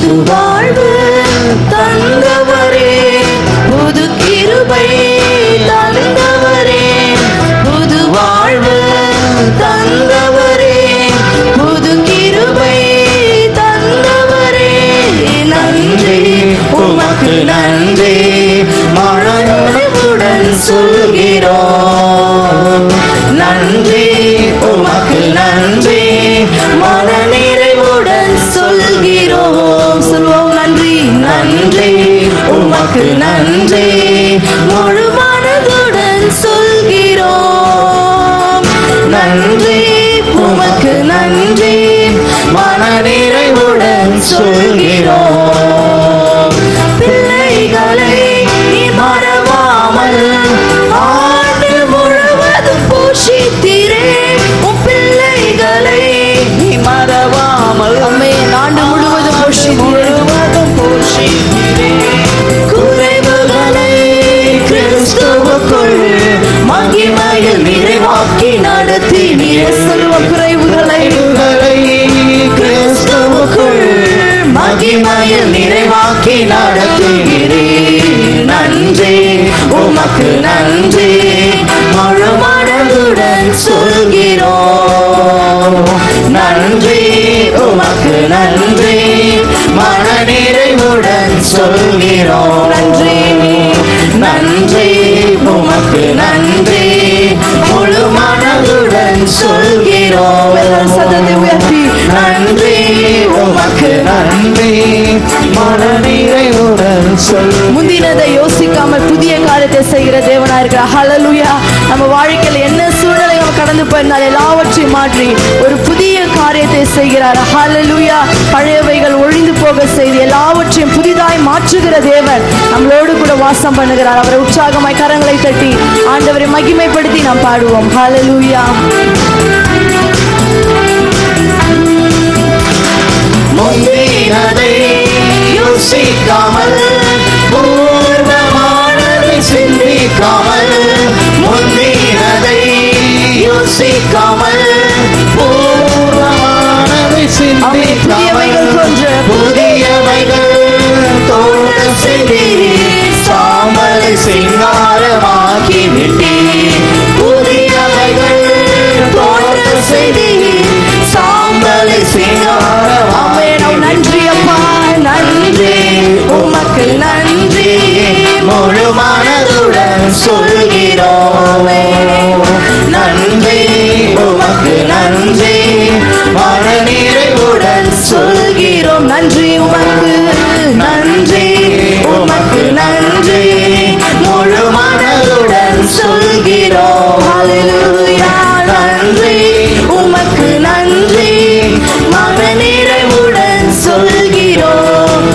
புது வாழ்வு தந்தவரே புது கிருபை தந்தவரே புது வாழ்வு தந்தவரே புது கிருபை தந்தவரே நன்றி உமக்கு நன்றி மழனுடன் சொல்கிறோம் நன்றி உமக்கு நன்றி மன நிறைவுடன் சொல்கிறோம் சொல்வோம் நன்றி நன்றி உமக்கு நன்றி முழு மனதுடன் சொல்கிறோம் நன்றி உமக்கு நன்றி மன நிறைவுடன் சொல்கிறோம் பிள்ளைகளை நீ மறவாமல் ஆண்டு முழுவதும் போஷித்தீரே உன் பிள்ளைகளை நீ மறவாமல் அம்மே ஆண்டு முழுவதும் முழுவதும் போஷித்தீரே குறைவுகளை கிறிஸ்துவுக்குள் மகிமையில் நிறைவாக்கி நடத்தினீர் செல்வ குறைவுகளை கிறிஸ்துவுக்குள் மகிமையில் நிறைவாக்கி நடத்துகிறே நன்றி உமக்கு நன்றி முழு மனதுடன் சொல்கிறோம் நன்றி உமக்கு நன்றி மன நிறைவுடன் சொல்கிறோம் நன்றி நன்றி உமக்கு நன்றி முழு மனதுடன் சொல்கிறோம் சதத்தை உயர்த்தி நன்றி உமக்கு நன்றி மன நிறைவுடன் சொல் முந்தினதை யோசிக்காமல் புதிய காரியத்தை செய்கிற தேவனா இருக்கிறார் ஹalleluya நம்ம வாழ்க்கையில் என்ன சூழ்நிலை நம்ம கடந்து போயிருந்தால் எல்லாவற்றையும் மாற்றி ஒரு புதிய காரியத்தை செய்கிறார் ஹalleluya பழையவைகள் ஒழிந்து போக செய்து எல்லாவற்றையும் புதிதாய் மாற்றுகிற தேவன் நம்மளோடு கூட வாசம் பண்ணுகிறார் அவரை உற்சாகமாய் கரங்களை தட்டி ஆண்டவரை மகிமைப்படுத்தி நாம் பாடுவோம் ஹalleluya முந்தினதை யோசிக்காமல் பூர்வமானதை சிந்திக்காமல் முந்தினதை யோசிக்காமல் பூர்வமானதை சிந்திக்காமல் புதியவைகள் தோன்ற செய்தி சாமலை சிங்காரமாக்கி விட்டீர் புதியவைகள் தோன்ற செய்தி சாம்பலை சிங்காரமாமே நன்றி அப்பா நன்றி உமக்கு நன்றி முழு மனதுடன் சொல்கிறோமே நன்றி உமக்கு நன்றி மன நிறைவுடன் சொல்கிறோம் நன்றி உமக்கு நன்றி உமக்கு நன்றி முழு மனதுடன் சொல்கிறோம் ஹalleluya நன்றி உமக்கு நன்றி மன நிறைவுடன் சொல்கிறோம்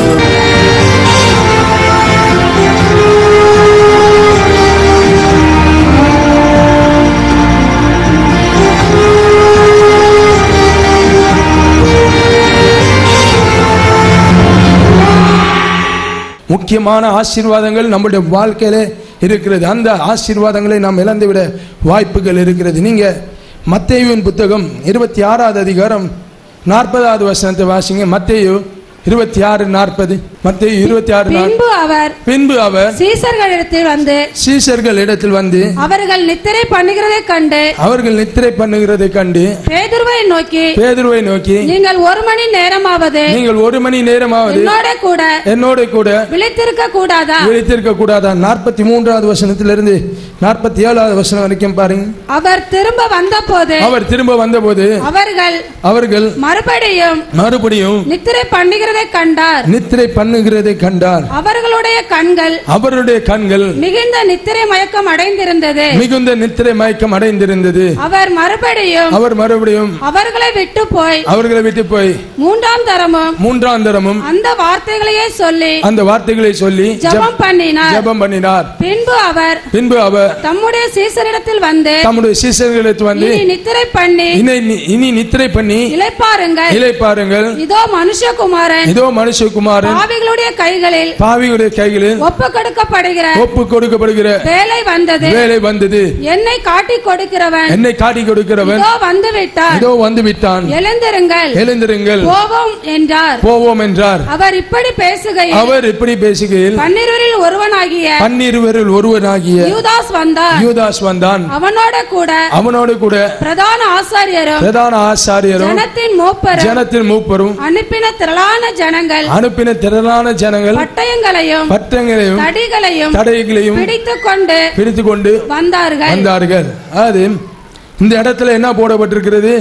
முக்கியமான ஆசீர்வாதங்கள் நம்முடைய வாழ்க்கையில இருக்கிறது அந்த ஆசீர்வாதங்களை நாம் இழந்துவிட வாய்ப்புகள் இருக்கிறது நீங்க மத்தேயுவின் புத்தகம் இருபத்தி ஆறாவது அதிகாரம் நாற்பதாவது வசனத்தை வாசிங்க மத்தேயு இருபத்தி ஆறு நாற்பது மத்தேயு இருபத்தி ஆறு பின்பு அவர் பின்பு அவர் சீசர்களிடத்தில் வந்து சீசர்கள் இடத்தில் வந்து அவர்கள் நித்திரை பண்ணுகிறதைக் கண்டு அவர்கள் நித்திரை பண்ணுகிறதை கண்டு பேதுருவை நோக்கி பேதுருவை நோக்கி நீங்கள் ஒரு மணி நேரமாவது நீங்கள் ஒரு மணி நேரமாவது என்னோட கூட என்னோட கூட விழித்திருக்க கூடாதா விழித்திருக்க கூடாதா நாற்பத்தி மூன்றாவது வசனத்திலிருந்து நாற்பத்தி ஏழாவது வசனம் வரைக்கும் பாருங்க அவர் திரும்ப வந்தபோது அவர் திரும்ப வந்தபோது அவர்கள் அவர்கள் மறுபடியும் மறுபடியும் நித்திரை பண்ணுகிறதைக் கண்டார் நித்திரை பண்ணுகிறதை கண்டார் அவர்களுடைய கண்கள் அவருடைய கண்கள் மிகுந்த நித்திரை மயக்கம் அடைந்திருந்தது மிகுந்த நித்திரை மயக்கம் அடைந்திருந்தது அவர் மறுபடியும் அவர் மறுபடியும் அவர்களை விட்டு போய் அவர்களை விட்டு போய் மூன்றாம் தரமும் மூன்றாம் தரமும் அந்த வார்த்தைகளையே சொல்லி அந்த வார்த்தைகளை சொல்லி ஜெபம் பண்ணினார் ஜெபம் பண்ணினார் பின்பு அவர் பின்பு அவர் தம்முடைய சீசரிடத்தில் வந்து தம்முடைய சீசர்களுக்கு வந்து இனி நித்திரை பண்ணி இனி இனி நித்திரை பண்ணி இளைப்பாருங்கள் இலை பாருங்கள் இதோ மனுஷகுமாரன் இதோ மனுஷகுமாரன் பாவிகள் பாவிகளுடைய கைகளில் பாவிகளுடைய கைகளில் ஒப்பு கொடுக்கப்படுகிற ஒப்பு கொடுக்கப்படுகிற வேலை வந்தது வேலை வந்தது என்னை காட்டி கொடுக்கிறவன் என்னை காட்டி கொடுக்கிறவன் இதோ வந்து விட்டார் இதோ வந்து விட்டான் எழுந்திருங்கள் எழுந்திருங்கள் போவோம் என்றார் போவோம் என்றார் அவர் இப்படி பேசுகையில் அவர் இப்படி பேசுகையில் பன்னிருவரில் ஒருவனாகிய பன்னிருவரில் ஒருவனாகிய யூதாஸ் வந்தார் யூதாஸ் வந்தான் அவனோட கூட அவனோடு கூட பிரதான ஆசாரியரும் பிரதான ஆசாரியரும் ஜனத்தின் மூப்பரும் ஜனத்தின் மூப்பரும் அனுப்பின திரளான ஜனங்கள் அனுப்பின திரளான ஜனங்கள் பட்டயங்களையும் பட்டங்களையும் தடிகளையும் தடைகளையும் பிடித்துக் கொண்டு பிடித்து கொண்டு வந்தார்கள் வந்தார்கள் அது இந்த இடத்துல என்ன போடப்பட்டிருக்கிறது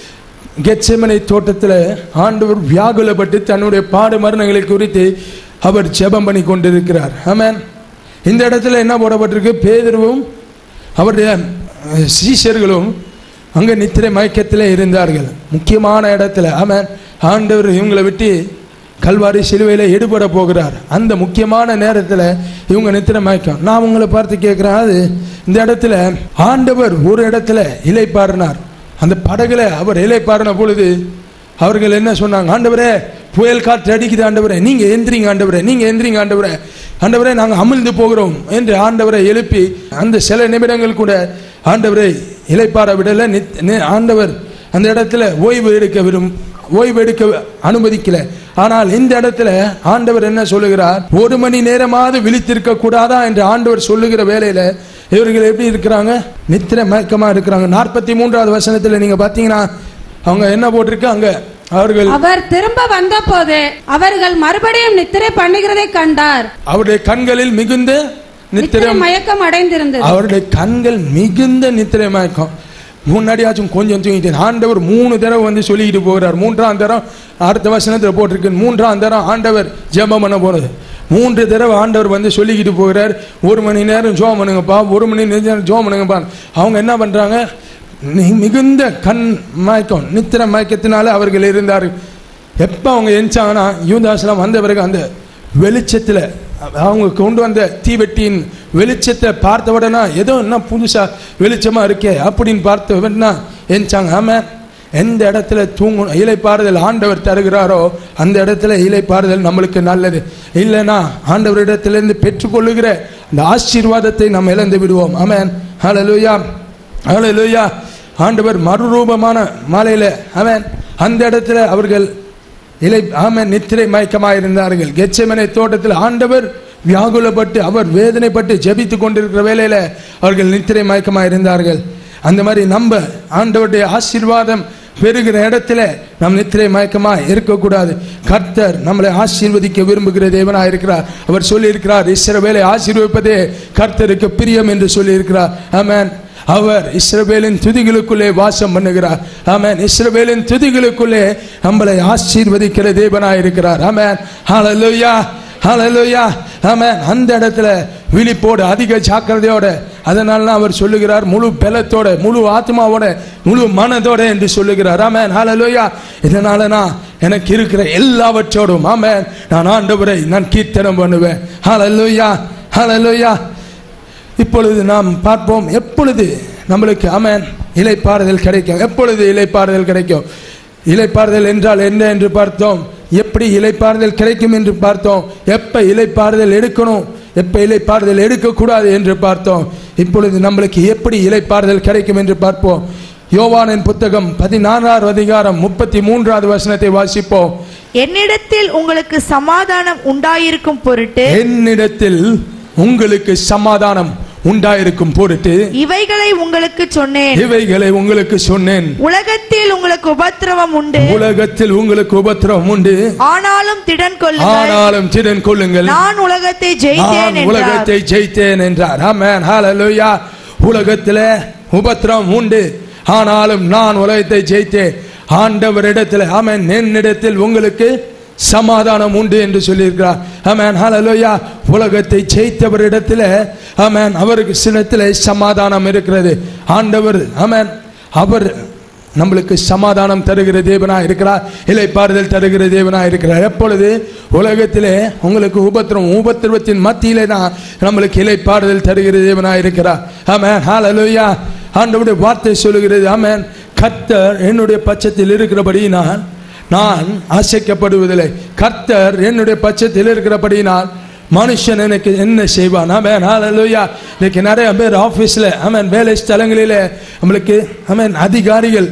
கெச்சமனை தோட்டத்தில் ஆண்டவர் வியாகுலப்பட்டு தன்னுடைய பாடு மரணங்களை குறித்து அவர் ஜெபம் பண்ணி கொண்டிருக்கிறார் ஆமென் இந்த இடத்துல என்ன போடப்பட்டிருக்கு பேதருவும் அவருடைய அஹ், சீஷர்களும் அங்கே நித்திரை மயக்கத்தில் இருந்தார்கள் முக்கியமான இடத்துல ஆமென் ஆண்டவர் இவங்களை விட்டு கல்வாரி சிலுவையில் எடுபட போகிறார் அந்த முக்கியமான நேரத்தில் இவங்க நித்திரை மயக்கம் நான் உங்களை பார்த்து கேட்குறேன் அது இந்த இடத்துல ஆண்டவர் ஒரு இடத்துல இலைப்பாறினார் அந்த படகுல அவர் இலைப்பாறின பொழுது அவர்கள் என்ன சொன்னாங்க ஆண்டவரே புயல் காற்று அடிக்குது ஆண்டவரே நீங்க எந்திரிங்க ஆண்டவரே நீங்க எந்திரிங்க ஆண்டவரே ஆண்டவரே நாங்க அமிழ்ந்து போகிறோம் என்று ஆண்டவரை எழுப்பி அந்த சில நிமிடங்கள் கூட ஆண்டவரை இலைப்பாற விடல நித்- நி- ஆண்டவர் அந்த இடத்துல ஓய்வு எடுக்க விரும் ஓய்வு எடுக்க அனுமதிக்கல ஆனால் இந்த இடத்துல ஆண்டவர் என்ன சொல்லுகிறார் ஒரு மணி நேரமாவது விழித்திருக்க கூடாதா என்று ஆண்டவர் சொல்லுகிற வேலையில இவர்கள் எப்படி இருக்கிறாங்க நித்திர மயக்கமா இருக்கிறாங்க நாற்பத்தி மூன்றாவது வசனத்துல நீங்க பாத்தீங்கன்னா அவங்க என்ன போட்டிருக்கு அங்க அவர்கள் அவர் திரும்ப வந்தபோது அவர்கள் மறுபடியும் நித்திரை பண்ணுகிறதை கண்டார் அவருடைய கண்களில் மிகுந்த நித்திரை நித்திரம் மயக்கம் அடைந்திருந்தது அவருடைய கண்கள் மிகுந்த நித்திரை மயக்கம் முன்னாடியாச்சும் கொஞ்சம் தூங்கிட்டேன் ஆண்டவர் மூணு தடவை வந்து சொல்லிக்கிட்டு போகிறார் மூன்றாம் தரம் அடுத்த வசனத்தில் போட்டிருக்கு மூன்றாம் தரம் ஆண்டவர் ஜெபம் பண்ண போனது மூன்று தடவை ஆண்டவர் வந்து சொல்லிக்கிட்டு போகிறார் ஒரு மணி நேரம் ஜோம் பண்ணுங்கப்பா ஒரு மணி நேரம் ஜோம் பண்ணுங்கப்பா அவங்க என்ன பண்றாங்க நி- மிகுந்த கண் மயக்கம் நித்திர மயக்கத்தினால அவர்கள் இருந்தார்கள் எப்போ அவங்க எந்திச்சாங்கன்னா யூதாஸ்லாம் வந்த பிறகு அந்த வெளிச்சத்தில் அவங்க கொண்டு வந்த தீவெட்டியின் வெளிச்சத்தை பார்த்த உடனே ஏதோ என்ன புதுசா வெளிச்சமா இருக்கே அப்படின்னு பார்த்த உடனே எந்திச்சாங்க ஆமா எந்த இடத்துல தூங்கணும் இலைப்பாறுதல் ஆண்டவர் தருகிறாரோ அந்த இடத்துல இலைப்பாறுதல் நம்மளுக்கு நல்லது இல்லைன்னா ஆண்டவரிடத்திலிருந்து பெற்றுக்கொள்ளுகிற அந்த ஆசீர்வாதத்தை நம்ம இழந்து விடுவோம் ஆமென் ஹalleluya ஹalleluya ஆண்டவர் மறுரூபமான மாலையில அவன் அந்த இடத்துல அவர்கள் இலை ஆமென் நித்திரை மயக்கமாக இருந்தார்கள் கெச்சமனை தோட்டத்தில் ஆண்டவர் வியாகுலப்பட்டு அவர் வேதனைப்பட்டு ஜெபித்து கொண்டிருக்கிற வேளையில அவர்கள் நித்திரை மயக்கமாக இருந்தார்கள் அந்த மாதிரி நம்ம ஆண்டவருடைய ஆசீர்வாதம் பெறுகிற இடத்துல நாம் நித்திரை மயக்கமா இருக்கக்கூடாது கர்த்தர் நம்மளை ஆசீர்வதிக்க விரும்புகிற தேவனா இருக்கிறார் அவர் சொல்லி இருக்கிறார் இஸ்ரவேலை ஆசீர்வதிப்பதே கர்த்தருக்கு பிரியம் என்று சொல்லி இருக்கிறார் ஆமென் அவர் இஸ்ரவேலின் துதிகளுக்குள்ளே வாசம் பண்ணுகிறார் ஆமென் இஸ்ரவேலின் துதிகளுக்குள்ளே நம்மளை ஆசீர்வதிக்கிற தேவனாய் இருக்கிறார் ஆமென் ஹalleluya ஹalleluya ஆமென் அந்த இடத்துல விழிப்போடு அதிக ஜாக்கிரதையோட அதனால தான் அவர் சொல்லுகிறார் முழு பலத்தோட முழு ஆத்மாவோட முழு மனதோட என்று சொல்லுகிறார் ஆமென் ஹalleluya இதனால நான் எனக்கு இருக்கிற எல்லாவற்றோடும் ஆமென் நான் ஆண்டவரை நான் கீர்த்தனம் பண்ணுவேன் ஹalleluya ஹalleluya இப்பொழுது நாம் பார்ப்போம் எப்பொழுது நம்மளுக்கு அமேன் இலைப்பாறுதல் கிடைக்கும் எப்பொழுது இலைப்பாறுதல் கிடைக்கும் இலைப்பாறுதல் என்றால் என்ன என்று பார்த்தோம் எப்படி இலைப்பாறுதல் கிடைக்கும் என்று பார்த்தோம் எப்ப இலைப்பாறுதல் எடுக்கணும் எப்ப இலைப்பாறுதல் எடுக்கக்கூடாது என்று பார்த்தோம் இப்பொழுது நம்மளுக்கு எப்படி இலைப்பாறுதல் கிடைக்கும் என்று பார்ப்போம் யோவானின் புத்தகம் பதினாறாவது அதிகாரம் முப்பத்தி மூன்றாவது வசனத்தை வாசிப்போம் என்னிடத்தில் உங்களுக்கு சமாதானம் உண்டாயிருக்கும் பொருட்டு என்னிடத்தில் உங்களுக்கு சமாதானம் உண்டாயிருக்கும் பொருட்டு இவைகளை உங்களுக்கு சொன்னேன் இவைகளை உங்களுக்கு சொன்னேன் உலகத்தில் உங்களுக்கு உபத்திரவம் உண்டு உலகத்தில் உங்களுக்கு உபத்திரவம் உண்டு ஆனாலும் திடன் கொள்ளுங்கள் ஆனாலும் திடன் கொள்ளுங்கள் நான் உலகத்தை ஜெயித்தேன் நான் என்றார் உலகத்தை ஜெயித்தேன் என்றார் ஆமென் ஹalleluya உலகத்திலே உபத்திரம் உண்டு ஆனாலும் நான் உலகத்தை ஜெயித்தேன் ஆண்டவரிடத்தில் ஆமென் என்னிடத்தில் உங்களுக்கு சமாதானம் உண்டு என்று சொல்லியிருக்கிறார் ஆமென் ஹalleluya உலகத்தை ஜெயித்தவரிடத்தில் ஆமென் அவருக்கு சினத்தில் சமாதானம் இருக்கிறது ஆண்டவர் ஆமென் அவர் நம்மளுக்கு சமாதானம் தருகிற தேவனா இருக்கிறார் இலைப்பாறுதல் தருகிற தேவனா இருக்கிறார் எப்பொழுது உலகத்திலே உங்களுக்கு உபத்திரம் உபத்திரவத்தின் மத்தியிலே தான் நம்மளுக்கு இலைப்பாறுதல் தருகிற தேவனா இருக்கிறார் ஆமென் ஹalleluya ஆண்டவருடைய வார்த்தை சொல்லுகிறது ஆமென் கர்த்தர் என்னுடைய பட்சத்தில் இருக்கிறபடி நான் நான் அசைக்கப்படுவதில்லை கர்த்தர் என்னுடைய பட்சத்தில் இருக்கிறபடினால் மனுஷன் எனக்கு என்ன செய்வான் ஆமென் ஹalleluya இன்னைக்கு நிறைய பேர் ஆஃபீஸில் ஆமென் வேலை ஸ்தலங்களில் நம்மளுக்கு ஆமென் அதிகாரிகள்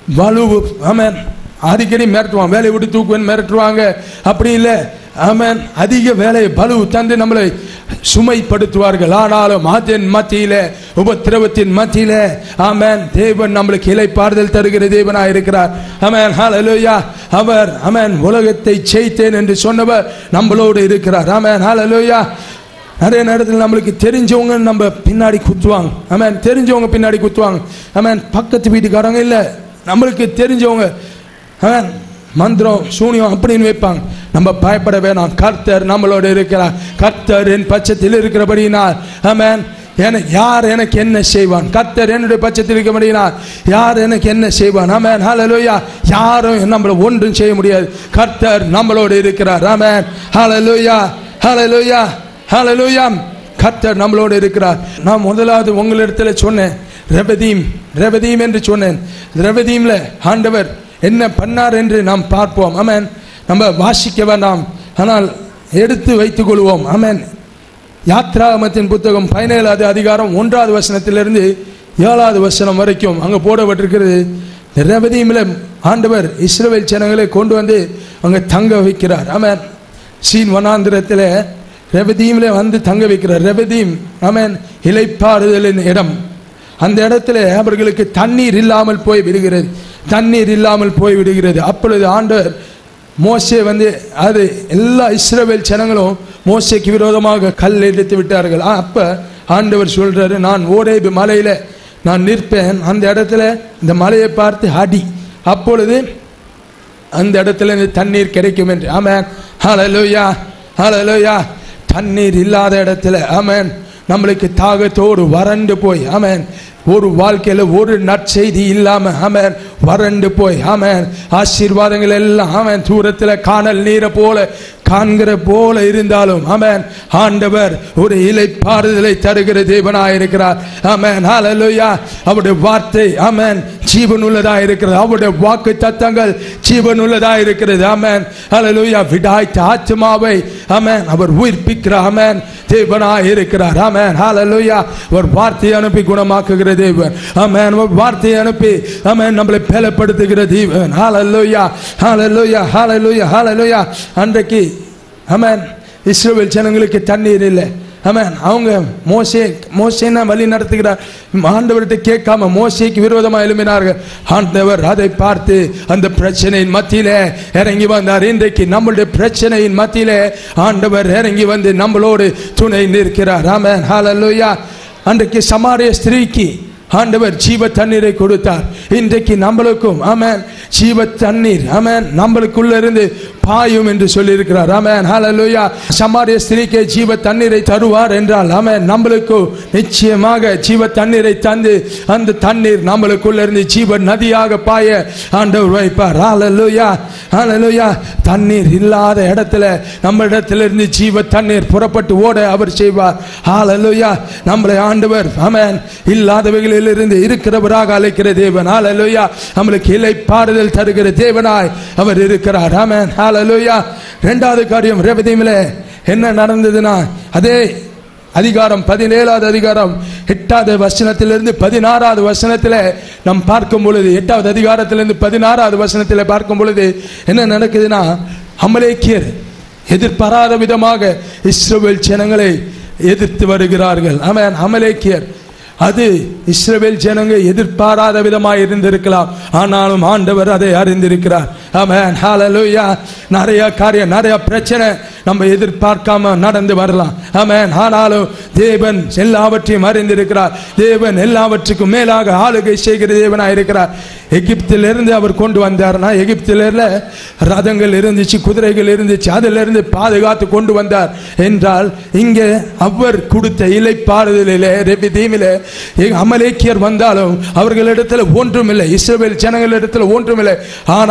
வலு ஆமென் அடிக்கடி மிரட்டுவாங்க வேலையை விட்டு தூக்குவேன் மிரட்டுவாங்க அப்படி இல்லை ஆமென் அதிக வேலையை பலு தந்து நம்மளை சுமைப்படுத்துவார்கள் ஆனாலும் அதன் மத்தியில உபத்திரவத்தின் மத்தியில ஆமென் தேவன் நம்மளுக்கு இலைப்பாறுதல் தருகிற தேவனாய் இருக்கிறார் ஆமென் ஹalleluya அவர் ஆமென் உலகத்தை ஜெயித்தேன் என்று சொன்னவர் நம்மளோடு இருக்கிறார் ஆமென் ஹalleluya நிறைய நேரத்தில் நம்மளுக்கு தெரிஞ்சவங்க நம்ம பின்னாடி குத்துவாங்க ஆமென் தெரிஞ்சவங்க பின்னாடி குத்துவாங்க ஆமென் பக்கத்து வீட்டுக்காரங்க இல்லை நம்மளுக்கு தெரிஞ்சவங்க ஆமென் மந்திரம் சூனியம் அப்படின்னு வைப்பாங்க நம்ம பயப்பட வேணாம் கர்த்தர் நம்மளோட இருக்கிறார் கர்த்தர் என் பட்சத்தில் இருக்கிறபடினால் ஆமென் என யார் எனக்கு என்ன செய்வான் கர்த்தர் என்னுடைய பட்சத்தில் இருக்கிறபடினால் யார் எனக்கு என்ன செய்வான் ஆமென் ஹalleluya யாரும் நம்மள ஒன்றும் செய்ய முடியாது கர்த்தர் நம்மளோடு இருக்கிறார் ஆமென் ஹalleluya ஹalleluya ஹalleluya கர்த்தர் நம்மளோடு இருக்கிறார் நான் முதலாவது உங்களிடத்துல சொன்னேன் ரெபதீம் ரெபதீம் என்று சொன்னேன் ரெபதீம்ல ஆண்டவர் என்ன பண்ணார் என்று நாம் பார்ப்போம் ஆமென் நம்ம வாசிக்க வேண்டாம் ஆனால் எடுத்து வைத்துக் கொள்வோம் ஆமென் யாத்ராகமத்தின் புத்தகம் பதினேழாவது அதிகாரம் ஒன்றாவது வசனத்திலிருந்து ஏழாவது வசனம் வரைக்கும் அங்கே போடப்பட்டிருக்கிறது ரெபதீமில் ஆண்டவர் இஸ்ரவேல் ஜனங்களை கொண்டு வந்து அங்கே தங்க வைக்கிறார் ஆமென் சீன் வனாந்திரத்தில் ரெபதீமில் வந்து தங்க வைக்கிறார் ரெபதீம் ஆமென் இலைப்பாறுதலின் இடம் அந்த இடத்துல அவர்களுக்கு தண்ணீர் இல்லாமல் போய் விடுகிறது தண்ணீர் இல்லாமல் போய் விடுகிறது அப்பொழுது ஆண்டவர் மோசே வந்து அது எல்லா இஸ்ரவேல் ஜனங்களும் மோசேக்கு விரோதமாக கல் எடுத்து விட்டார்கள் ஆ, அப்ப ஆண்டவர் சொல்றாரு நான் ஓடேபு மலையில நான் நிற்பேன் அந்த இடத்துல இந்த மலையை பார்த்து அடி அப்பொழுது அந்த இடத்துல இந்த தண்ணீர் கிடைக்கும் என்று ஆமென் ஹalleluya ஹalleluya தண்ணீர் இல்லாத இடத்துல ஆமென் நம்மளுக்கு தாகத்தோடு வறண்டு போய் ஆமென் ஒரு வாழ்க்கையில ஒரு நற்செய்தி இல்லாம ஆமென் வறண்டு போய் ஆமென் ஆசீர்வாதங்கள் எல்லாம் ஆமென் தூரத்துல காணல் நீரை போல காண்கிற போல இருந்தாலும் ஆமென் ஆண்டவர் ஒரு இலைப்பாறுதலை தருகிற தேவனாய் இருக்கிறார் ஆமென் ஹalleluya அவருடைய வார்த்தை ஆமென் ஜீவன் உள்ளதா இருக்கிறது அவருடைய வாக்கு தத்தங்கள் ஜீவன் உள்ளதா இருக்கிறது ஆமென் ஹalleluya விடாய்த்த ஆத்மாவை ஆமென் அவர் உயிர்ப்பிக்கிறார் ஆமென் தேவனாய் இருக்கிறார் ஆமென் ஹalleluya அவர் வார்த்தை அனுப்பி குணமாக்குகிற தேவன் ஆமென் அவர் வார்த்தை அனுப்பி ஆமென் நம்மளை பலப்படுத்துகிற தேவன் ஹalleluya ஹalleluya ஹalleluya ஹalleluya அன்றைக்கு ஆமென் இஸ்ரவேல் ஜனங்களுக்கு தண்ணீர் இல்லை ஆமென் அவங்க மோசே மோசேனா வழி நடத்துகிறார் ஆண்டவர்கிட்ட கேட்காம மோசேக்கு விரோதமாக எழுப்பினார்கள் ஆண்டவர் அதை பார்த்து அந்த பிரச்சனையின் மத்தியிலே இறங்கி வந்தார் இன்றைக்கு நம்மளுடைய பிரச்சனையின் மத்தியிலே ஆண்டவர் இறங்கி வந்து நம்மளோடு துணை நிற்கிறார் ஆமென் ஹalleluya அன்றைக்கு சமாரிய ஸ்திரீக்கு ஆண்டவர் ஜீவ தண்ணீரை கொடுத்தார் இன்றைக்கு நம்மளுக்கும் ஆமென் ஜீவ தண்ணீர் ஆமென் நம்மளுக்குள்ள இருந்து பாயும் என்று சொல்லியிருக்கிறார் ஆமென் ஹalleluya சமாரிய ஸ்திரீக்கு ஜீவ தண்ணீரை தருவார் என்றால் ஆமென் நம்மளுக்கு நிச்சயமாக ஜீவ தண்ணீரை தந்து அந்த தண்ணீர் நம்மளுக்குள்ள இருந்து ஜீவ நதியாக பாய ஆண்டவர் வைப்பார் ஹalleluya ஹalleluya தண்ணீர் இல்லாத இடத்துல நம்ம இடத்துல இருந்து ஜீவ தண்ணீர் புறப்பட்டு ஓட அவர் செய்வார் ஹalleluya நம்மளை ஆண்டவர் ஆமென் இல்லாதவைகளில் இருந்து இருக்கிறவராக அழைக்கிற தேவன் ஹalleluya நம்மளுக்கு இலைப்பாறுதல் தருகிற தேவனாய் அவர் இருக்கிறார் ஆமென் ஹalleluya இரண்டாவது காரியம் ரெவதீமிலே என்ன நடந்ததுன்னா அதே அதிகாரம் பதினேழாவது அதிகாரம் எட்டாவது வசனத்திலிருந்து பதினாறாவது வசனத்தில் நாம் பார்க்கும் பொழுது எட்டாவது அதிகாரத்திலிருந்து பதினாறாவது வசனத்தில் பார்க்கும் பொழுது என்ன நடக்குதுன்னா அமலேக்கியர் எதிர்பாராத விதமாக இஸ்ரவேல் ஜனங்களை எதிர்த்து வருகிறார்கள் ஆமென் அமலேக்கியர் அது இஸ்ரவேல் ஜனங்க எதிர்பாராத விதமாக இருந்திருக்கலாம் ஆனாலும் ஆண்டவர் அதை அறிந்திருக்கிறார் ஆமென் ஹalleluya நிறைய காரியம் நிறைய பிரச்சனை நம்ம எதிர்பார்க்காம நடந்து வரலாம் ஆமென் ஆனாலும் தேவன் எல்லாவற்றையும் அறிந்திருக்கிறார் தேவன் எல்லாவற்றுக்கும் மேலாக ஆளுகை செய்கிற தேவனாக இருக்கிறார் எகிப்திலிருந்து அவர் கொண்டு வந்தார்னா எகிப்திலிருந்து ரதங்கள் இருந்துச்சு குதிரைகள் இருந்துச்சு அதிலிருந்து பாதுகாத்து கொண்டு வந்தார் என்றால் இங்கே அவர் கொடுத்த இலைப்பாறுதலிலே ரெபிதீமிலே அமலேக்கியர் வந்தாலும் அவர்களிடத்தில் ஒன்றுமில்லை இஸ்ரவேல் ஜனங்களிடத்தில் ஒன்றுமில்லை ஆனாலும்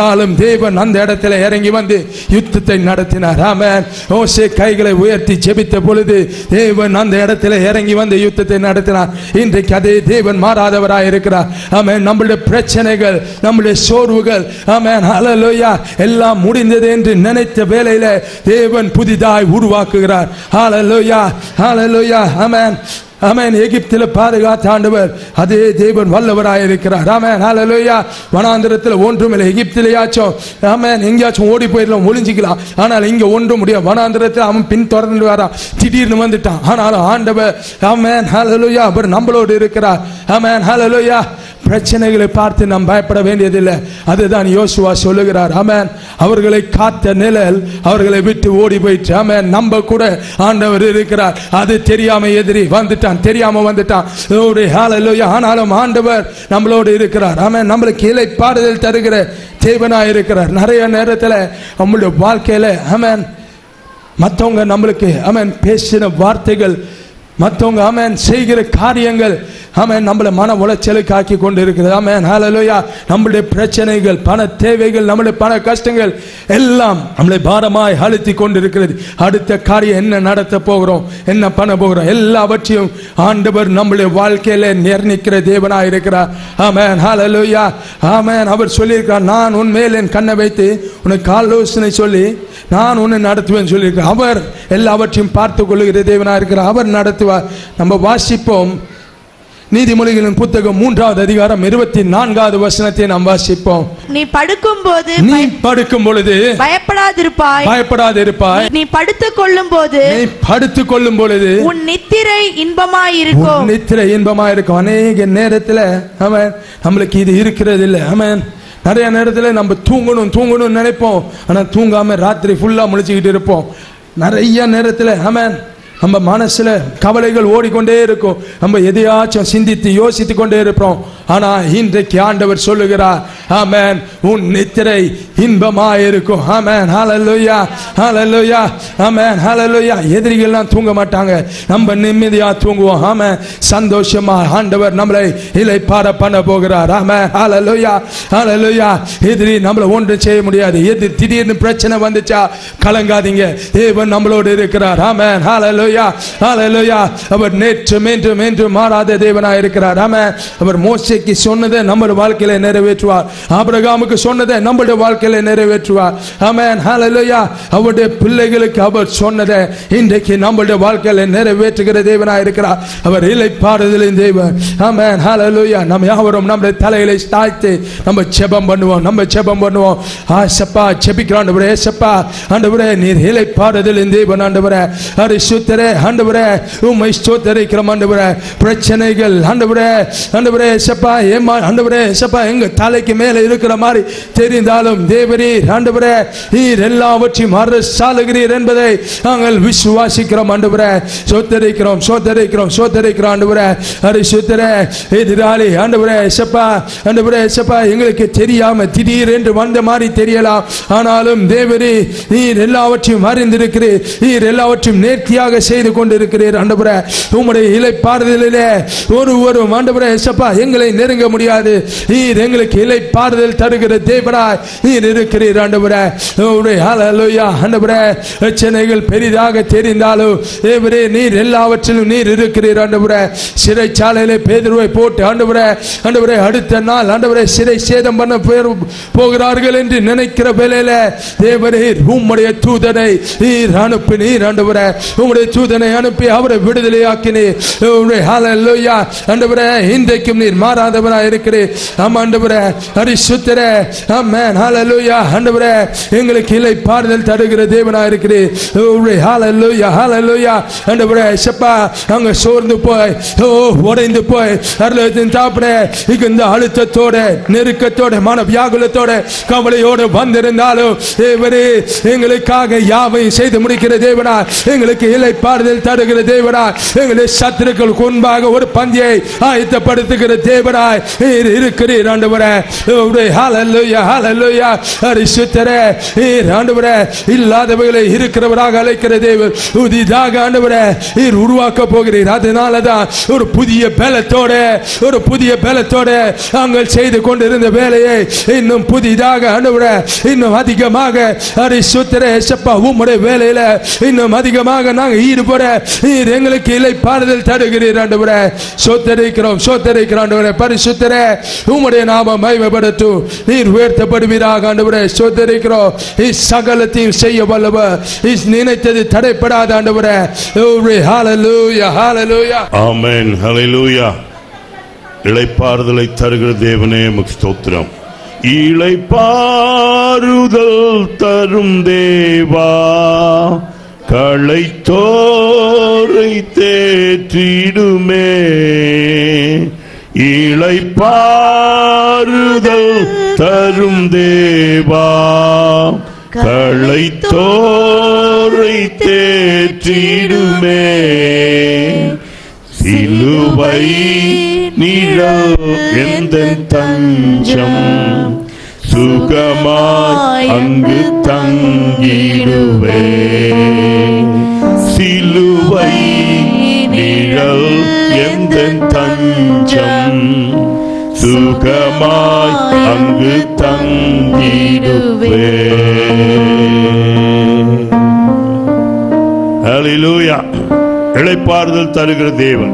தேவன் அந்த இடத்துல இறங்கி வந்து யுத்தத்தை நடத்தினார் ஆமென் மோசே கைகளை உயர்த்தி ஜெபித்த பொழுது தேவன் அந்த இடத்துல இறங்கி வந்து யுத்தத்தை நடத்தினார் இன்றைக்கு அதே தேவன் மாறாதவராய் இருக்கிறார் ஆமென் நம்மளுடைய பிரச்சனைகள் நம்முடைய சோர்வுகள் ஆமென் ஹalleluya எல்லாம் முடிந்தது என்று நினைத்த வேளையில தேவன் புதிதாய் உருவாக்குகிறார் ஹalleluya ஹalleluya ஆமென் ஆமென் எகிப்தில் பாதுகாத்த ஆண்டவர் அதே தேவன் வல்லவராய் இருக்கிறார் ஆமென் ஹalleluya வனாந்திரத்தில் ஒன்றுமில்லை எகிப்திலேயாச்சும் ஆமென் எங்கேயாச்சும் ஓடி போயிடலாம் ஒளிஞ்சிக்கலாம் ஆனால் இங்க ஒன்றும் முடியாது வனாந்திரத்தில் அவன் பின் தொடர்ந்து வரான் திடீர்னு வந்துட்டான் ஆனாலும் ஆண்டவர் ஆமென் ஹalleluya அவர் நம்மளோடு இருக்கிறார் ஆமென் ஹalleluya பிரச்சனைகளை பார்த்து நாம் பயப்பட வேண்டியதில்லை அதுதான் யோசுவா சொல்லுகிறார் ஆமென் அவர்களை காத்த நிழல் அவர்களை விட்டு ஓடி போயிற்று ஆமென் நம்ம கூட ஆண்டவர் இருக்கிறார் அது தெரியாம எதிரி வந்துட்டான் தெரியாம வந்துட்டான் ஒரு ஹalleluya ஆனாலும் ஆண்டவர் நம்மளோடு இருக்கிறார் ஆமென் நம்மளுக்கு இலை பாடுதல் தருகிற தேவனாய் இருக்கிறார் நிறைய நேரத்தில் நம்மளுடைய வாழ்க்கையில ஆமென் மற்றவங்க நம்மளுக்கு ஆமென் பேசின வார்த்தைகள் மற்றவங்க ஆமென் செய்கிற காரியங்கள் ஆமென் நம்மளை மன உளைச்சலுக்கு ஆக்கி கொண்டு இருக்கிறது ஆமென் ஹalleluya நம்மளுடைய பிரச்சனைகள் பண தேவைகள் நம்மளுடைய பண கஷ்டங்கள் எல்லாம் நம்மளை பாரமாய் அழுத்தி கொண்டு இருக்கிறது அடுத்த காரியம் என்ன நடத்த போகிறோம் என்ன பண்ண போகிறோம் எல்லாவற்றையும் ஆண்டவர் நம்மளுடைய வாழ்க்கையில நிர்ணயிக்கிற தேவனாய் இருக்கிறார் ஆமென் ஹalleluya ஆமென் அவர் சொல்லியிருக்கிறார் நான் உன் மேல் என் கண்ணை வைத்து உனக்கு ஆலோசனை சொல்லி நான் உன்னை நடத்துவேன் சொல்லியிருக்கிறார் அவர் எல்லாவற்றையும் பார்த்து கொள்ளுகிற தேவனாய் இருக்கிறார் அவர் நடத்துவார் நம்ம வாசிப்போம் நீதிமொழிகளின் புத்தகம் மூன்றாவது அதிகாரம் இருபத்தி நான்காவது வசனத்தை நாம் வாசிப்போம் நீ படுக்கும்போது நீ படுக்கும் பொழுது பயப்படாதிருப்பாய் பயப்படாது இருப்பாய் நீ படுத்துக் கொள்ளும் போது நீ படுத்துக் கொள்ளும் பொழுது உன் நித்திரை இன்பமாயிருக்கும் உன் நித்திரை இன்பமா இருக்கும் அநேக நேரத்துல அவன் நம்மளுக்கு இது இருக்கிறது இல்லை அவன் நிறைய நேரத்துல நம்ம தூங்கணும் தூங்கணும்னு நினைப்போம் ஆனா தூங்காம ராத்திரி ஃபுல்லா முழிச்சுக்கிட்டு இருப்போம் நிறைய நேரத்துல அவன் நம்ம மனசுல கவலைகள் ஓடிக்கொண்டே இருக்கும் நம்ம எதையாச்சும் சிந்தித்து யோசித்து கொண்டே இருப்போம் ஆனா இன்றைக்கு ஆண்டவர் சொல்லுகிறார் ஆமென் உன் நித்திரை இன்பமா இருக்கும் ஆமென் ஹalleluya ஹalleluya ஆமென் ஹalleluya எதிரிகள்லாம் தூங்க மாட்டாங்க நம்ம நிம்மதியா தூங்குவோம் ஆமென் சந்தோஷமா ஆண்டவர் நம்மளை இலை பாட பண்ண போகிறார் ஆமென் ஹalleluya ஹalleluya எதிரி நம்மளை ஒன்றும் செய்ய முடியாது எது திடீர்னு பிரச்சனை வந்துச்சா கலங்காதீங்க தேவன் நம்மளோடு இருக்கிறார் ஆமென் ஹalleluya ஹalleluya அவர் நேற்று மீண்டும் மீண்டும் மாறாத தேவனாய் இருக்கிறார் ஆமென் அவர் மோசேக்கு சொன்னதை நம்ம வாழ்க்கையில நிறைவேற்றுவார் ஆபிரகாமுக்கு சொன்னதை நம்முடைய வாழ்க்கையில நிறைவேற்றுவார் ஆமென் ஹalleluya அவருடைய பிள்ளைகளுக்கு அவர் சொன்னதை இன்றைக்கு நம்முடைய வாழ்க்கையில நிறைவேற்றுகிற தேவனாய் இருக்கிறார் அவர் இலை பாடுதலின் தேவன் ஆமென் ஹalleluya நம்ம யாவரும் நம்முடைய தலைகளை தாழ்த்தி நம்ம ஜெபம் பண்ணுவோம் நம்ம ஜெபம் பண்ணுவோம் ஆசப்பா ஜெபிக்கிறோம் ஆண்டவரே ஏசப்பா ஆண்டவரே நீர் இலை பாடுதலின் தேவன் ஆண்டவரே அரிசுத்தரே ஆண்டவரே உம்மை ஸ்தோத்தரிக்கிறோம் ஆண்டவரே பிரச்சனைகள் ஆண்டவரே ஆண்டவரே ஏசப்பா ஏமா ஆண்டவரே ஏசப்பா எங்க தலைக்கு மேல இருக்கிற மாதிரி தெரிந்தாலும் தேவரீர் ஆண்டவரே நீர் எல்லாவற்றையும் அரசாளுகிறீர் என்பதை நாங்கள் விசுவாசிக்கிறோம் ஆண்டவரே சோத்தரிக்கிறோம் சோத்தரிக்கிறோம் சோத்தரிக்கிறோம் ஆண்டவரே அரிசுத்தரே எதிராளி ஆண்டவரே ஏசப்பா ஆண்டவரே ஏசப்பா எங்களுக்கு தெரியாம திடீர் என்று வந்த மாதிரி தெரியலாம் ஆனாலும் தேவரே நீர் எல்லாவற்றையும் அறிந்திருக்கிறீர் நீர் எல்லாவற்றையும் நேர்த்தியாக செய்து கொண்டிருக்கிறீர் ஆண்டவரே உம்முடைய இலை பாறுதலிலே ஒருவரும் ஆண்டவரே ஏசப்பா எங்களை நெருங்க முடியாது நீர் எங்களுக்கு இலை பாறுதல் தருகிற தேவனாய் நீர் இருக்கிறீர் ஆண்டவரே உம்முடைய ஹalleluya ஆண்டவரே பிரச்சனைகள் பெரிதாக தெரிந்தாலும் தேவரே நீர் எல்லாவற்றிலும் நீர் இருக்கிறீர் ஆண்டவரே சிறைச்சாலையிலே பேதுருவை போட்டு ஆண்டவரே ஆண்டவரே அடுத்த நாள் ஆண்டவரே சிறை சேதம் பண்ண போய் போகிறார்கள் என்று நினைக்கிற வேளையில தேவரே உம்முடைய தூதனை நீர் அனுப்பி நீர் ஆண்டவரே உம்முடைய தூதனை அனுப்பி அவரை விடுதலையாக்கினீர் உம்முடைய ஹalleluya ஆண்டவரே இன்றைக்கும் நீர் மாறாதவராய் இருக்கிறீர் ஆமா ஆண்டவரே பரிசுத்தரே ஆமென் ஹalleluya ஆண்டவரே எங்களுக்கு இலை பாறுதல் தருகிற தேவனாய் இருக்கிறீர் உம்முடைய ஹalleluya ஹalleluya ஆண்டவரே செப்பா அங்க சோர்ந்து போய் ஓ உடைந்து போய் அருளத்தின் தாப்பனே இந்த அழுத்தத்தோட நெருக்கத்தோட மன வியாகுலத்தோட கவலையோடு வந்திருந்தாலும் தேவரே எங்களுக்காக யாவையும் செய்து முடிக்கிற தேவனா எங்களுக்கு இலை பாறுதல் தருகிற தேவனா எங்களுடைய சத்துருக்களுக்கு முன்பாக ஒரு பந்தியை ஆயத்தப்படுத்துகிற தேவன் தேவனாய் நீர் இருக்கிறீர் ஆண்டவரே உம்முடைய ஹalleluya ஹalleluya பரிசுத்தரே நீர் ஆண்டவரே இல்லாதவைகளை இருக்கிறவராக அழைக்கிற தேவன் புதிதாக ஆண்டவரே நீர் உருவாக்க போகிறீர் அதனால தான் ஒரு புதிய பலத்தோட ஒரு புதிய பலத்தோட நாங்கள் செய்து கொண்டிருந்த வேலையை இன்னும் புதிதாக ஆண்டவரே இன்னும் அதிகமாக பரிசுத்தரே ஏசப்பா உம்முடைய வேலையில இன்னும் அதிகமாக நாங்கள் ஈடுபட நீர் எங்களுக்கு இலை பாறுதல் தருகிறீர் ஆண்டவரே சோத்தரிக்கிறோம் சோத்தரிக்கிறோம் ஆண்டவரே பரிசுத்தரே உம்முடைய நாம மகிமைப்படட்டும் நீர் உயர்த்தப்படுவீராக ஆண்டவரே சோத்தரிக்கிறோம் இஸ் சகலத்தையும் செய்ய வல்லவர் இஸ் நினைத்தது தடைப்படாத ஆண்டவரே Glory, hallelujah, hallelujah. ஆமென் ஹalleluya இளைப்பாறுதலை தருகிற தேவனே உமக்கு ஸ்தோத்திரம் இளைப்பாறுதல் தரும் தேவா களைத்தோரை தேற்றிடுமே இளைப்பாறுதல் தரும் தேவா களைத்தோரை தேற்றிடுமே சிலுவை நிழல் எந்த தஞ்சம் சுகமாய் அங்கு தங்கிடுவே சிலுவை நிழல் எந்த தஞ்சம் சுகமாய் அங்கு தங்கிடுவே ஹalleluya இளைப்பாறுதல் தருகிற தேவன்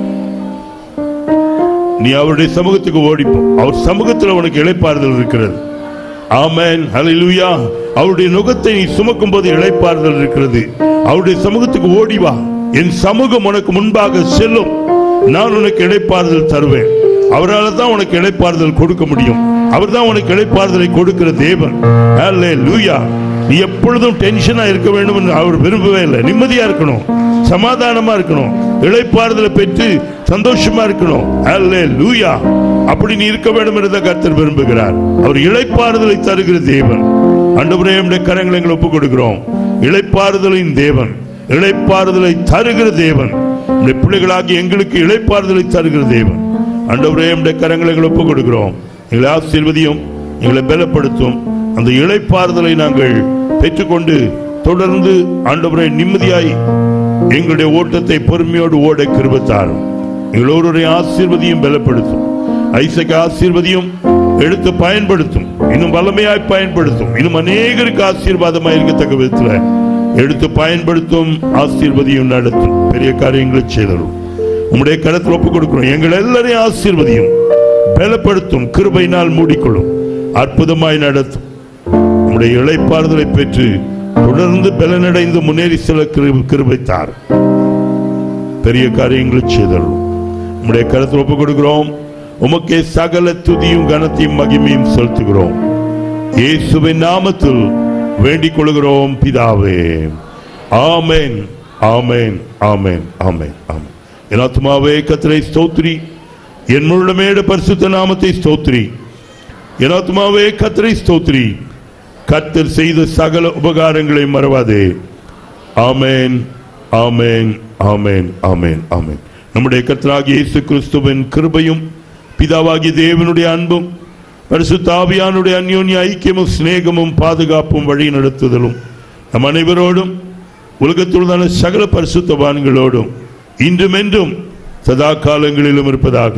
நீ அவருடைய சமூகத்துக்கு ஓடிப்போ அவர் சமூகத்தில் உனக்கு இளைப்பாறுதல் இருக்கிறது ஆமென் ஹalleluya அவருடைய நுகத்தை நீ சுமக்கும் போது இளைப்பாறுதல் இருக்கிறது அவருடைய சமூகத்துக்கு ஓடி வா என் சமூகம் உனக்கு முன்பாக செல்லும் நான் உனக்கு இளைப்பாறுதல் தருவேன் அவரால் தான் உனக்கு இளைப்பாறுதல் கொடுக்க முடியும் அவர் தான் உனக்கு இளைப்பாறுதலை கொடுக்கிற தேவன் ஹalleluya நீ எப்பொழுதும் டென்ஷனா இருக்க வேண்டும் என்று அவர் விரும்பவே இல்லை நிம்மதியா இருக்கணும் சமாதானமா இருக்கணும் இளைப்பாறுதலை பெற்று சந்தோஷமா இருக்கணும் ஹalleluya அப்படி நீ இருக்க வேண்டும் என்று கர்த்தர் விரும்புகிறார் அவர் இளைப்பாறுதலை தருகிற தேவன் ஆண்டவரே நம்முடைய கரங்களை எங்களை ஒப்புக் கொடுக்கிறோம் இளைப்பாறுதலின் தேவன் இளைப்பாறுதலை தருகிற தேவன் நம்முடைய பிள்ளைகளாகி எங்களுக்கு இளைப்பாறுதலை தருகிற தேவன் ஆண்டவரே நம்முடைய கரங்களை எங்களை ஒப்புக் கொடுக்கிறோம் எங்களை ஆசீர்வதியும் எங்களை பலப்படுத்தும் அந்த இளைப்பாறுதலை நாங்கள் பெற்றுக்கொண்டு தொடர்ந்து ஆண்டவரை நிம்மதியாய் எங்களுடைய ஓட்டத்தை பொறுமையோடு ஓட கிருபத்தார் எங்களோருடைய ஆசீர்வதியும் பலப்படுத்தும் ஐசக ஆசீர்வதியும் எடுத்து பயன்படுத்தும் இன்னும் வல்லமையாய் பயன்படுத்தும் இன்னும் அநேகருக்கு ஆசீர்வாதமாய் இருக்கத்தக்க விதத்துல எடுத்து பயன்படுத்தும் ஆசீர்வதியும் நடத்தும் பெரிய காரியங்களை செய்தரும் உம்முடைய கருத்தில் ஒப்புக் கொடுக்கிறோம் எங்கள் எல்லாரையும் ஆசீர்வதியும் பலப்படுத்தும் கிருபையினால் மூடிக்கொள்ளும் அற்புதமாய் நடத்தும் உம்முடைய இளைப்பாறுதலை பெற்று தொடர்ந்து பலனடைந்து முன்னேறி செல்ல கிரு- கிருபைத்தார் பெரிய காரியங்களை செய்தரும் உம்முடைய கருத்தில் ஒப்புக் கொடுக்கிறோம் உமக்கே சகல துதியும் கனத்தையும் மகிமையும் செலுத்துகிறோம் இயேசுவின் நாமத்தில் வேண்டிக் கொள்கிறோம் பிதாவே ஆமென் ஆமென் ஆமென் ஆமென் ஆமென் என் ஆத்மாவே கத்திரை ஸ்தோத்ரி என் முழுமேட பரிசுத்த நாமத்தை ஸ்தோத்ரி என் ஆத்மாவே கத்திரை ஸ்தோத்ரி கர்த்தர் செய்த சகல உபகாரங்களை மறவாதே ஆமென் ஆமென் ஆமென் ஆமென் ஆமென் நம்முடைய கர்த்தராகிய இயேசு கிறிஸ்துவின் கிருபையும் பிதாவாகிய தேவனுடைய அன்பும் பரிசுத்த ஆவியானுடைய அந்யோன்ய ஐக்கியமும் சிநேகமும் பாதுகாப்பும் வழி நடத்துதலும் நம் அனைவரோடும் உலகத்துள்ளான சகல பரிசுத்தவான்களோடும் இன்றும் என்றும் சதா காலங்களிலும் இருப்பதாக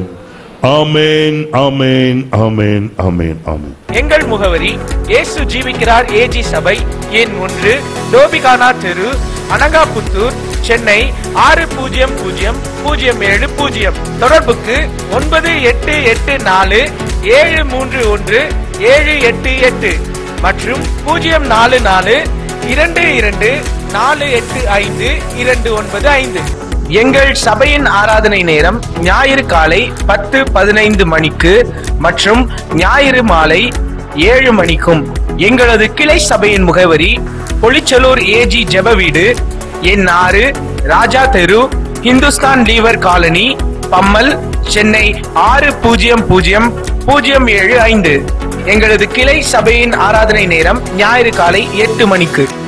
ஆமென் ஆமென் ஆமென் ஆமென் ஆமென் எங்கள் முகவரி இயேசு ஜீவிக்கிறார் ஏஜி சபை எண் ஒன்று டோபிகானா தெரு அனகாபுத்தூர் சென்னை ஆறு பூஜ்ஜியம் பூஜ்ஜியம் பூஜ்ஜியம் ஏழு பூஜ்ஜியம் தொடர்புக்கு ஒன்பது எட்டு எட்டு நாலு ஏழு மூன்று ஒன்று ஏழு எட்டு எட்டு மற்றும் பூஜ்ஜியம் நாலு நாலு இரண்டு இரண்டு நாலு எட்டு ஐந்து இரண்டு ஒன்பது ஐந்து எங்கள் சபையின் ஆராதனை நேரம் ஞாயிறு காலை பத்து பதினைந்து மணிக்கு மற்றும் ஞாயிறு மாலை ஏழு மணிக்கும் எங்களது கிளை சபையின் முகவரி பொலிச்சலூர் ஏஜி ஜெப வீடு எண் ஆறு ராஜா தெரு இந்துஸ்தான் லீவர் காலனி பம்மல் சென்னை ஆறு பூஜ்ஜியம் பூஜ்ஜியம் பூஜ்ஜியம் ஏழு ஐந்து எங்களது கிளை சபையின் ஆராதனை நேரம் ஞாயிறு காலை எட்டு மணிக்கு